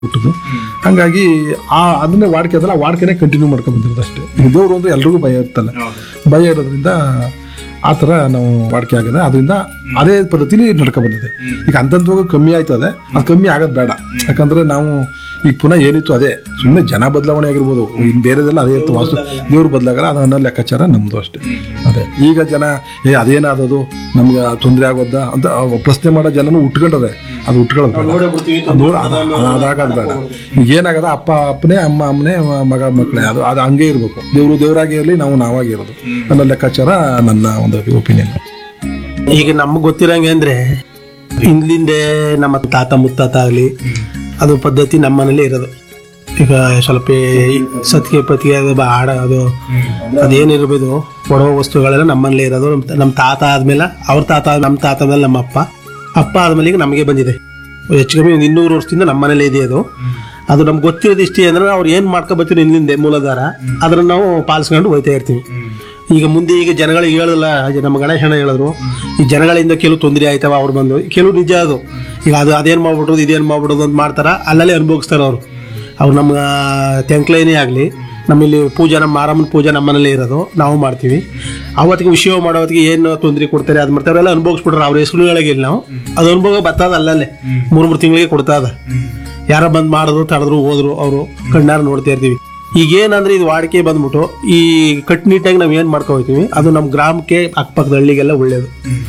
ಹುಟ್ಟದು ಹಂಗಾಗಿ ಆ ಅದನ್ನೇ ವಾಡಿಕೆ ಅದಲ್ಲ ಆ ವಾಡಿಕೆನೇ ಕಂಟಿನ್ಯೂ ಮಾಡ್ಕೊಂಡ್ ಬಂದಿರೋದು ಅಷ್ಟೇ ಈಗ ದೇವ್ರು ಅಂದ್ರೆ ಎಲ್ರಿಗೂ ಭಯ ಇರ್ತಲ್ಲ ಭಯ ಇರೋದ್ರಿಂದ ಆ ಥರ ನಾವು ವಾಡಿಕೆ ಆಗಿದೆ ಅದರಿಂದ ಅದೇ ಪದ್ಧತಿಲಿ ನಡ್ಕೊ ಬಂದಿದೆ ಈಗ ಅಂತಂದ್ವಾಗ ಕಮ್ಮಿ ಆಯ್ತದೆ ಅದು ಕಮ್ಮಿ ಆಗೋದು ಬೇಡ ಯಾಕಂದ್ರೆ ನಾವು ಈಗ ಪುನಃ ಏನಿತ್ತು ಅದೇ ಸುಮ್ಮನೆ ಜನ ಬದಲಾವಣೆ ಆಗಿರ್ಬೋದು ಇನ್ ಬೇರೆದೆಲ್ಲ ಅದೇ ಇತ್ತು ವಾಸ್ತು ದೇವ್ರು ಬದಲಾಗಲ್ಲ ಅದು ಅನ್ನೋ ಲೆಕ್ಕಾಚಾರ ನಮ್ದು ಅಷ್ಟೇ ಅದೇ ಈಗ ಜನ ಏ ಅದೇನಾದದು ನಮ್ಗೆ ತೊಂದರೆ ಆಗೋದ ಅಂತ ಅವ್ ಪ್ರಶ್ನೆ ಮಾಡೋ ಜನನು ಉಟ್ಕೊಂಡದೆ ಅದು ಉಟ್ಕೊಳ್ಳೋದು ಬೇಡ. ನೋಡೇ ಬಿಡ್ತೀವಿ ಅದು ನೋಡ್- ಅದು- ಅದು ಅದಾಗೋದು ಬೇಡ ಈಗ ಏನಾಗದ ಅಪ್ಪ ಅಪ್ಪನೇ ಅಮ್ಮ ಅಮ್ಮನೇ ಮಗ ಮಕ್ಕಳೇ ಅದು ಅದು ಹಂಗೆ ಇರಬೇಕು ದೇವ್ರು ದೇವರಾಗಿ ಇರಲಿ ನಾವು ನಾವಾಗಿ ಇರೋದು ನನ್ನ ಲೆಕ್ಕಾಚಾರ ನನ್ನ ಒಂದು ಒಪಿನಿಯನ್ ಈಗ ನಮ್ಗೆ ಗೊತ್ತಿರಂಗೆ ಅಂದ್ರೆ ಹಿಂದಿಂದೆ ನಮ್ಮ ತಾತ ಮುತ್ತಾತ ಆಗಲಿ ಅದು ಪದ್ಧತಿ ನಮ್ಮ ಮನೇಲಿ ಇರೋದು ಈಗ ಸ್ವಲ್ಪ ಈ ಸತ್ಗೆ ಪತ್ಗೆ ಅದು ಬಾ- ಆಡ ಅದು ಅದೇನಿರ್ಬೋದು ಕೊಡೋ ವಸ್ತುಗಳೆಲ್ಲ ನಮ್ಮನೇಲಿ ಇರೋದು ನಮ್ಮ ತ- ನಮ್ಮ ತಾತ ಆದ್ಮೇಲೆ ಅವ್ರ ತಾತ ನಮ್ಮ ತಾತ ಆದ್ಮೇಲೆ ನಮ್ಮ ಅಪ್ಪ ಅಪ್ಪ ಆದ್ಮೇಲೆ ಈಗ ನಮಗೆ ಬಂದಿದೆ ಹೆಚ್ಚು ಕಮ್ಮಿ ಒಂದು ಇನ್ನೂರು ವರ್ಷದಿಂದ ನಮ್ಮ ಮನೇಲಿ ಇದೆ ಅದು ಅದು ನಮ್ಗೆ ಗೊತ್ತಿರೋದು ಇಷ್ಟೇ ಅಂದ್ರೆ ಅವ್ರು ಏನು ಮಾಡ್ಕೊ ಬರ್ತೀವಿ ಹಿಂದಿಂದೆ ಮೂಲಾಧಾರ ಅದನ್ನ ನಾವು ಪಾಲಿಸ್ಕೊಂಡು ಹೋಯ್ತಾ ಇರ್ತೀವಿ ಈಗ ಮುಂದೆ ಈಗ ಜನಗಳಿಗೆ ಹೇಳಲ್ಲ ಹಾಗೆ ನಮ್ಮ ಗಣೇಶನ ಹೇಳಿದ್ರು ಈ ಜನಗಳಿಂದ ಕೆಲವು ತೊಂದರೆ ಆಯ್ತವ ಅವ್ರು ಬಂದು ಕೆಲವು ನಿಜ ಅದು ಈಗ ಅದು ಅದೇನು ಮಾಡ್ಬಿಡೋದು ಇದೇನು ಮಾಡ್ಬಿಡೋದು ಅಂತ ಮಾಡ್ತಾರ ಅಲ್ಲಲ್ಲೇ ಅನುಭವಿಸ್ತಾರೆ ಅವರು ಅವ್ರು ನಮ್ಮ ತೆಂಕ್ಲೇನೇ ಆಗಲಿ ನಮ್ಮಲ್ಲಿ ಪೂಜೆ ನಮ್ಮ ಮಾರಮ್ಮನ ಪೂಜೆ ನಮ್ಮನೇಲೇ ಇರೋದು ನಾವು ಮಾಡ್ತೀವಿ ಅವತ್ತಿಗೆ ವಿಷಯ ಮಾಡೋ ಹೊತ್ತಿಗೆ ಏನು ತೊಂದರೆ ಕೊಡ್ತಾರೆ ಅದು ಮಾಡ್ತಾರೆ ಅವರೆಲ್ಲ ಅನುಭವಿಸ್ಬಿಟ್ರೆ ಅವ್ರ ಹೆಸರುಗಳಿಗಿಲ್ಲ ನಾವು ಅದು ಅನುಭವ ಬರ್ತದ ಅಲ್ಲಲ್ಲೇ ಮೂರು ಮೂರು ತಿಂಗಳಿಗೆ ಕೊಡ್ತದ ಯಾರೋ ಬಂದು ಮಾಡಿದ್ರು ತಡೆದ್ರು ಹೋದ್ರು ಅವರು ಕಣ್ಣಾರ ನೋಡ್ತಾ ಇರ್ತೀವಿ ಈಗೇನಂದ್ರೆ ಇದು ವಾಡಿಕೆ ಬಂದ್ಬಿಟ್ಟು ಈ ಕಟ್ಟುನಿಟ್ಟಾಗಿ ನಾವು ಏನು ಮಾಡ್ಕೊ ಹೋಗ್ತೀವಿ ಅದು ನಮ್ಮ ಗ್ರಾಮಕ್ಕೆ ಅಕ್ಕಪಕ್ಕದ ಹಳ್ಳಿಗೆಲ್ಲ ಒಳ್ಳೇದು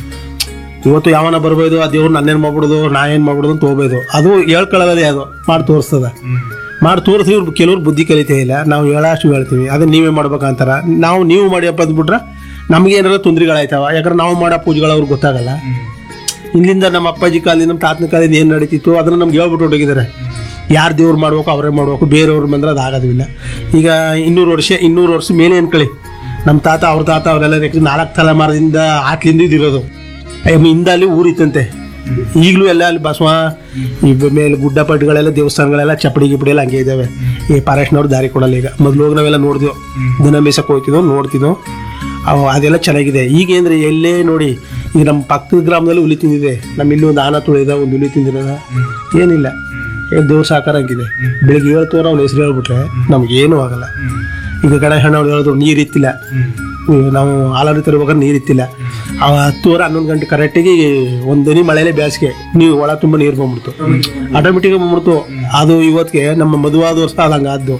ಇವತ್ತು ಯಾವನ ಬರ್ಬೋದು ಆ ದೇವ್ರು ನನ್ನೇನು ಮಾಡ್ಬಿಡೋದು ನಾ ಏನು ಮಾಡ್ಬಿಡೋದು ಅಂತ ಹೋಗ್ಬೋದು ಅದು ಹೇಳ್ಕೊಳ್ಳೋದೇ ಅದು ಮಾಡಿ ತೋರಿಸ್ತದ ಮಾಡಿ ತೋರಿಸಿ ಇವ್ರು ಕೆಲವ್ರು ಬುದ್ಧಿ ಕಲಿತೇ ಇಲ್ಲ ನಾವು ಹೇಳಷ್ಟು ಹೇಳ್ತೀವಿ ಅದನ್ನ ನೀವೇ ಮಾಡ್ಬೇಕಂತಾರ ನಾವು ನೀವು ಮಾಡಿಯಪ್ಪ ಅಂದ್ಬಿಟ್ರೆ ನಮ್ಗೆ ಏನಾರ ತೊಂದರೆಗಳಾಯ್ತವ ಯಾಕಂದ್ರೆ ನಾವು ಮಾಡೋ ಪೂಜೆಗಳು ಅವ್ರಿಗೆ ಗೊತ್ತಾಗಲ್ಲ ಇಲ್ಲಿಂದ ನಮ್ಮ ಅಪ್ಪಾಜಿ ಕಾಲದಿಂದ ನಮ್ಮ ತಾತನ ಕಾಲದಿಂದ ಏನು ನಡೀತಿತ್ತು ಅದನ್ನ ನಮ್ಗೆ ಹೇಳ್ಬಿಟ್ಟು ಹೊರಗಿದ್ದಾರೆ ಯಾರು ದೇವ್ರು ಮಾಡ್ಬೇಕು ಅವರೇ ಮಾಡ್ಬೇಕು ಬೇರೆಯವ್ರು ಬಂದ್ರೆ ಅದು ಆಗೋದಿಲ್ಲ ಈಗ ಇನ್ನೂರು ವರ್ಷ ಇನ್ನೂರು ವರ್ಷ ಮೇಲೆ ಅನ್ಕೊಳ್ಳಿ ನಮ್ಮ ತಾತ ಅವ್ರ ತಾತ ಅವರೆಲ್ಲ ನಾಲ್ಕು ತಲೆಮಾರದಿಂದ ಆತ್ಲಿಂದ ಇದಿರೋದು ಹಿಂದ ಅಲ್ಲಿ ಊರಿತ್ತಂತೆ ಈಗಲೂ ಎಲ್ಲ ಅಲ್ಲಿ ಬಸವ ಈ ಮೇಲೆ ಗುಡ್ಡ ಪಟ್ಟಗಳೆಲ್ಲ ದೇವಸ್ಥಾನಗಳೆಲ್ಲ ಚಪ್ಪಡಿ ಗಿಪ್ಪಡಿ ಎಲ್ಲ ಹಂಗೆ ಇದ್ದಾವೆ ಈ ಫಾರೆಸ್ಟ್ನವ್ರು ದಾರಿ ಕೊಡಲ್ಲ ಈಗ ಮೊದಲು ಹೋಗಿ ನಾವೆಲ್ಲ ನೋಡ್ತೀವಿ ದಿನ ಮೇಸಕ್ಕೆ ಹೋಗ್ತಿದ್ವು ನೋಡ್ತಿದ್ವು ಅವು ಅದೆಲ್ಲ ಚೆನ್ನಾಗಿದೆ ಈಗ ಅಂದ್ರೆ ಎಲ್ಲೇ ನೋಡಿ ಈಗ ನಮ್ಮ ಪಕ್ಕದ ಗ್ರಾಮದಲ್ಲಿ ಹುಲಿ ತಿಂದಿದೆ ನಮ್ಮ ಇಲ್ಲಿ ಒಂದು ಆನ ತುಳಿದ ಒಂದು ಹುಲಿ ತಿಂದಿರೋದ ಏನಿಲ್ಲ ಏನ್ ದೇವ್ರ ಸಾಕಾರ ಹಂಗಿದೆ ಬೆಳಿಗ್ಗೆ ಹೇಳ್ತವ್ರ ಅವ್ನ ಹೆಸರು ಹೇಳ್ಬಿಟ್ರೆ ನಮ್ಗೇನು ಆಗಲ್ಲ ಈಗ ಗಣೇಶಣ್ಣ ಅವ್ರು ಹೇಳಿದ್ರು ನೀರು ಇತ್ತಿಲ್ಲ ಹ್ಮ್, ನಾವು ಹಾಲರಿ ತರ್ಬೇಕಾದ್ರೆ ನೀರು ಇತ್ತಿಲ್ಲ ಆ ಹತ್ತುವರೆ ಹನ್ನೊಂದು ಗಂಟೆ ಕರೆಕ್ಟಿಗೆ ಒಂದು ದನಿ ಮಳೆಯಲ್ಲೇ ಬೇಸಿಗೆ ನೀವು ಒಳ ತುಂಬ ನೀರು ಬಂದ್ಬಿಡ್ತು ಆಟೋಮೆಟಿಕ್ ಬಂದ್ಬಿಡ್ತು ಅದು ಇವತ್ತಿಗೆ ನಮ್ಮ ಮದುವಾದ ವರ್ಷ ಅದು ಹಂಗಾದ್ದು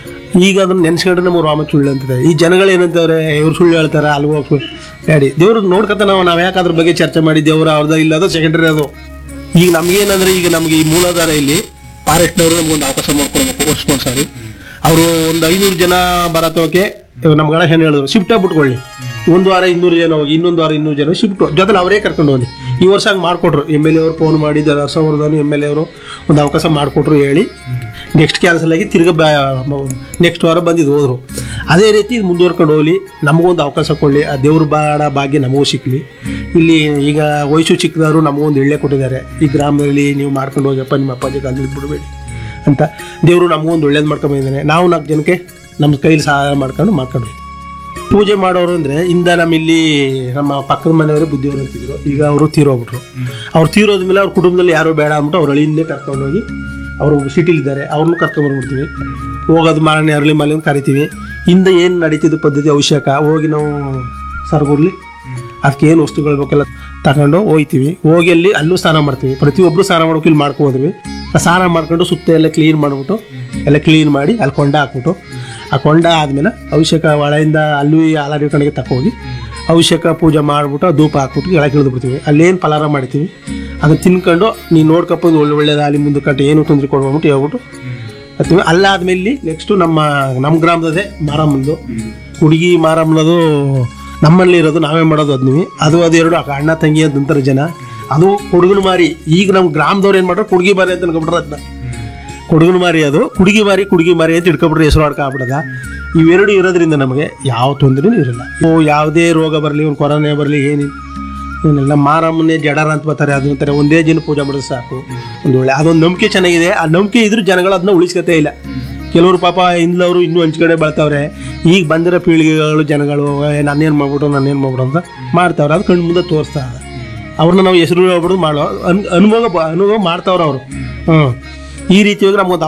ಈಗ ಅದನ್ನ ನೆನ್ಸ್ಕೊಂಡ್ರೆ ನಮ್ಮ ರಾಮ ಸುಳ್ಳು ಅಂತಿದೆ ಈ ಜನಗಳು ಏನಂತವ್ರೆ ಇವ್ರು ಸುಳ್ಳು ಹೇಳ್ತಾರೆ ಅಲ್ಗೋ ಸುಳ್ಳು ಹೇಳಿ ದೇವ್ರು ನೋಡ್ಕೊತ ನಾವು ನಾವು ಯಾಕೆ ಅದ್ರ ಬಗ್ಗೆ ಚರ್ಚೆ ಮಾಡಿ ದೇವ್ರ ಅವ್ರದ ಇಲ್ಲ ಅದು ಸೆಕೆಂಡ್ರಿ ಅದು ಈಗ ನಮ್ಗೇನಂದ್ರೆ ಈಗ ನಮ್ಗೆ ಈ ಮೂಲಾಧಾರ ಇಲ್ಲಿ ಫಾರೆಸ್ಟ್ನವರು ನಮ್ಗೆ ಒಂದು ಅವಕಾಶ ಮಾಡ್ಕೊಡ್ಬೇಕು ವರ್ಷಕ್ಕೊಂದ್ಸಾರಿ ಅವರು ಒಂದು ಐನೂರು ಜನ ಬರತ್ತೋಕೆ ನಮ್ಮ ಗಣೇಶನ್ ಹೇಳಿದ್ರು ಶಿಫ್ಟ್ ಆಗ್ಬಿಟ್ಕೊಳ್ಳಿ ಒಂದು ವಾರ ಇನ್ನೂರು ಜನ ಹೋಗಿ ಇನ್ನೊಂದು ವಾರ ಇನ್ನೂರು ಜನ ಶಿಫ್ಟ್ ಜೊತೆಲಿ ಅವರೇ ಕರ್ಕೊಂಡು ಹೋಗಿ ಈ ವರ್ಷ ಹಂಗೆ ಮಾಡಿಕೊಟ್ರು ಎಮ್ ಎಲ್ ಎ ಅವರು ಫೋನ್ ಮಾಡಿ ಹರ್ಷವರ್ಧನ್ ಎಮ್ ಎಲ್ ಎ ಅವರು ಒಂದು ಅವಕಾಶ ಮಾಡಿಕೊಟ್ರು ಹೇಳಿ ನೆಕ್ಸ್ಟ್ ಕ್ಯಾನ್ಸಲ್ ಆಗಿ ತಿರ್ಗ ನೆಕ್ಸ್ಟ್ ವಾರ ಬಂದಿದ್ದು ಹೋದ್ರು ಅದೇ ರೀತಿ ಇದು ಮುಂದುವರ್ಕೊಂಡು ಹೋಗ್ಲಿ ನಮಗೊಂದು ಅವಕಾಶ ಕೊಡಲಿ ಆ ದೇವ್ರ ಬಾಡ ಭಾಗ್ಯ ನಮಗೂ ಸಿಕ್ಕಲಿ ಇಲ್ಲಿ ಈಗ ವಯಸ್ಸು ಚಿಕ್ಕದವರು ನಮಗೊಂದು ಎಳ್ಳೆ ಕೊಟ್ಟಿದ್ದಾರೆ ಈ ಗ್ರಾಮದಲ್ಲಿ ನೀವು ಮಾಡ್ಕೊಂಡು ಹೋಗಪ್ಪ ನಿಮ್ಮ ಅಪ್ಪಾಜಿ ಕಾಲದಲ್ಲಿ ಬಿಡಬೇಡಿ ಅಂತ ದೇವರು ನಮಗೊಂದು ಒಳ್ಳೇದು ಮಾಡ್ಕೊಂಡು ಬಂದಿದ್ದಾನೆ ನಾವು ನಾಲ್ಕು ಜನಕ್ಕೆ ನಮ್ಮ ಕೈಲಿ ಸಹಾಯ ಮಾಡ್ಕೊಂಡು ಮಾಡ್ಕೊಂಡು ಹೋಗ್ತೀವಿ. ಪೂಜೆ ಮಾಡೋರು ಅಂದರೆ ಇಂದ ನಮ್ಮ ಇಲ್ಲಿ ನಮ್ಮ ಪಕ್ಕದ ಮನೆಯವರು ಬುದ್ಧಿಯವರು ಅಂತಿದ್ರು ಈಗ ಅವರು ತೀರೋಗ್ಬಿಟ್ರು ಅವ್ರು ತೀರೋದ ಮೇಲೆ ಅವ್ರ ಕುಟುಂಬದಲ್ಲಿ ಯಾರು ಬೇಡ ಅಂದ್ಬಿಟ್ಟು ಅವ್ರ ಹಳ್ಳಿಯಿಂದಲೇ ಕರ್ಕೊಂಡೋಗಿ ಅವರು ಸಿಟಿಲಿದ್ದಾರೆ ಅವ್ರನ್ನೂ ಕರ್ಕೊಂಡ್ಬಂದ್ಬಿಡ್ತೀವಿ ಹೋಗೋದು ಮಾರನೇ ಅರಳಿ ಮಲೆ ಅಂತ ಕರಿತೀವಿ ಹಿಂದೆ ಏನು ನಡೀತಿದ್ದು ಪದ್ಧತಿ ಅವಶ್ಯಕ ಹೋಗಿ ನಾವು ಸರ್ಗುರ್ಲಿ ಅದಕ್ಕೆ ಏನು ವಸ್ತುಗಳು ಬೇಕೆಲ್ಲ ತಗೊಂಡು ಹೋಗ್ತೀವಿ ಹೋಗಿ ಅಲ್ಲಿ ಅಲ್ಲೂ ಸ್ನಾನ ಮಾಡ್ತೀವಿ ಪ್ರತಿಯೊಬ್ಬರು ಸ್ನಾನ ಮಾಡೋಕೆ ಇಲ್ಲಿ ಮಾಡ್ಕೊ ಹೋದ್ವಿ ಆ ಸ್ನಾನ ಮಾಡ್ಕೊಂಡು ಸುತ್ತ ಎಲ್ಲ ಕ್ಲೀನ್ ಮಾಡಿಬಿಟ್ಟು ಎಲ್ಲ ಕ್ಲೀನ್ ಮಾಡಿ ಅಲ್ಲಿ ಕೊಂಡ ಹಾಕ್ಬಿಟ್ಟು ಆ ಕೊಂಡ ಆದಮೇಲೆ ಅಭಿಷೇಕ ಒಳೆಯಿಂದ ಅಲ್ಲೂ ಈ ಆಲಾರಿ ಕಡೆಗೆ ತಕೋಗಿ ಅಭಿಷೇಕ ಪೂಜೆ ಮಾಡಿಬಿಟ್ಟು ಧೂಪ ಹಾಕ್ಬಿಟ್ಟು ಕೆಳಗೆ ಇಳಿದು ಬಿಡ್ತೀವಿ ಅಲ್ಲೇನು ಫಲಾರ ಮಾಡ್ತೀವಿ ಅದನ್ನ ತಿನ್ಕೊಂಡು ನೀನು ನೋಡ್ಕಪ್ಪಂದು ಒಳ್ಳೆ ಒಳ್ಳೇದಾಗಲಿ ಮುಂದಕ್ಕೆ ಏನು ತೊಂದರೆ ಕೊಡ್ಬಿಟ್ಟು ಹೇಳ್ಬಿಟ್ಟು ಬರ್ತೀವಿ ಅಲ್ಲಾದ್ಮೇಲೆ ನೆಕ್ಸ್ಟು ನಮ್ಮ ನಮ್ಮ ಗ್ರಾಮದದೇ ಮಾರಮ್ಮಂದು ಹುಡುಗಿ ಮಾರಮ್ಮನದು ನಮ್ಮಲ್ಲಿ ಇರೋದು ನಾವೇ ಮಾಡೋದು ಅದ್ನಿವಿ ಅದು ಅದು ಎರಡು ಅಣ್ಣ ತಂಗಿ ಅಂತಾರೆ ಜನ ಅದು ಹುಡುಗನ ಮಾರಿ ಈಗ ನಮ್ಮ ಗ್ರಾಮದವ್ರು ಏನು ಮಾಡ್ತಾರೆ ಕುಡುಗಿ ಮಾರಿ ಅಂತ ಅನ್ಕೊಬಿಟ್ರೆ ಅದನ್ನ ಕೊಡಗನ ಮಾರಿ ಅದು ಕುಡುಗಿ ಮಾರಿ ಕುಡುಗಿ ಮಾರಿ ಅಂತ ಇಟ್ಕೊಬಿಟ್ರೆ ಹೆಸರು ಆಡ್ಕೊಂಬಿಡದ ಇವೆರಡು ಇರೋದ್ರಿಂದ ನಮಗೆ ಯಾವ ತೊಂದರೆನೂ ಇರಲ್ಲ ಓ ಯಾವುದೇ ರೋಗ ಬರಲಿ ಒಂದು ಕೊರೋನಾ ಬರಲಿ ಏನಿಲ್ಲ ಏನಿಲ್ಲ ಮಾರಮ್ಮನೇ ಜಡರ ಅಂತ ಬರ್ತಾರೆ ಅದು ಅಂತಾರೆ ಒಂದೇ ದಿನ ಪೂಜೆ ಮಾಡಿದ್ರೆ ಸಾಕು ಒಂದು ಒಳ್ಳೆ ಅದೊಂದು ನಂಬಿಕೆ ಚೆನ್ನಾಗಿದೆ ಆ ನಂಬಿಕೆ ಇದ್ರೂ ಜನಗಳು ಅದನ್ನ ಉಳಿಸ್ಕೊತೇ ಇಲ್ಲ ಕೆಲವರು ಪಾಪ ಇಂದ್ಲವರು ಇನ್ನೂ ಹಂಚ್ಕಡೆ ಬೆಳ್ತಾವ್ರೆ ಈಗ ಬಂದಿರೋ ಪೀಳಿಗೆಗಳು ಜನಗಳು ಏ, ನಾನೇನು ಮಾಡ್ಬಿಟ್ಟು ನಾನೇನು ಮಾಡ್ಬಿಡು ಅಂತ ಮಾಡ್ತಾವ್ರೆ ಅದು ಕಣ್ಣು ಮುಂದೆ ತೋರಿಸ್ತಾ ಅವ್ರನ್ನ ನಾವು ಹೆಸರು ಹೇಳ್ಬಿಡು ಮಾಡೋ ಅನ್ ಅನುಭವ ಬ- ಅನುಭವ ಮಾಡ್ತಾವ್ರೆ ಅವರು ಹ್ಞೂ ಈ ರೀತಿಯಾಗಿ ನಮ್ಗೊಂದು